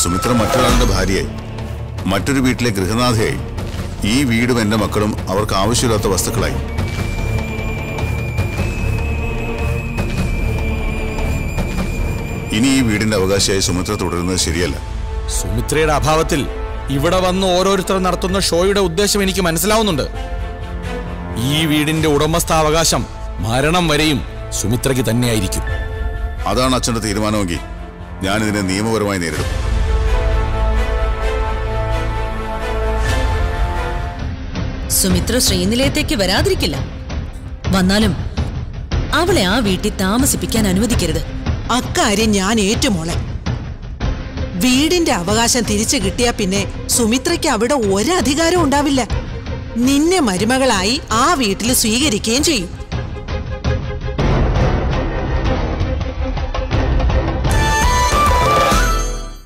സുമിത്ര മറ്റൊരാളുടെ ഭാര്യയായി മറ്റൊരു വീട്ടിലെ ഗൃഹനാഥയായി ഈ വീടും എന്റെ മക്കളും അവർക്ക് ആവശ്യമില്ലാത്ത വസ്തുക്കളായി ഇനി ഈ വീടിന്റെ അവകാശിയായി സുമിത്ര തുടരുന്നത് ശരിയല്ല സുമിത്രയുടെ അഭാവത്തിൽ ഇവിടെ വന്ന് ഓരോരുത്തർ നടത്തുന്ന ഷോയുടെ ഉദ്ദേശം എനിക്ക് മനസ്സിലാവുന്നുണ്ട് ഈ വീടിന്റെ ഉടമസ്ഥാവകാശം മരണം വരെയും സുമിത്രയ്ക്ക് തന്നെയായിരിക്കും അതാണ് അച്ഛന്റെ തീരുമാനമെങ്കിൽ ഞാനിതിനെ നിയമപരമായി നേരിടും സുമിത്ര ശ്രീനിലയത്തേക്ക് വരാതിരിക്കില്ല വന്നാലും അവളെ ആ വീട്ടിൽ താമസിപ്പിക്കാൻ അനുവദിക്കരുത് അക്കാര്യം ഞാൻ ഏറ്റുമോളെ വീടിന്റെ അവകാശം തിരിച്ചു കിട്ടിയാ പിന്നെ സുമിത്രയ്ക്ക് അവിടെ ഒരധികാരം ഉണ്ടാവില്ല നിന്നെ മരുമകളായി ആ വീട്ടിൽ സ്വീകരിക്കുകയും ചെയ്യും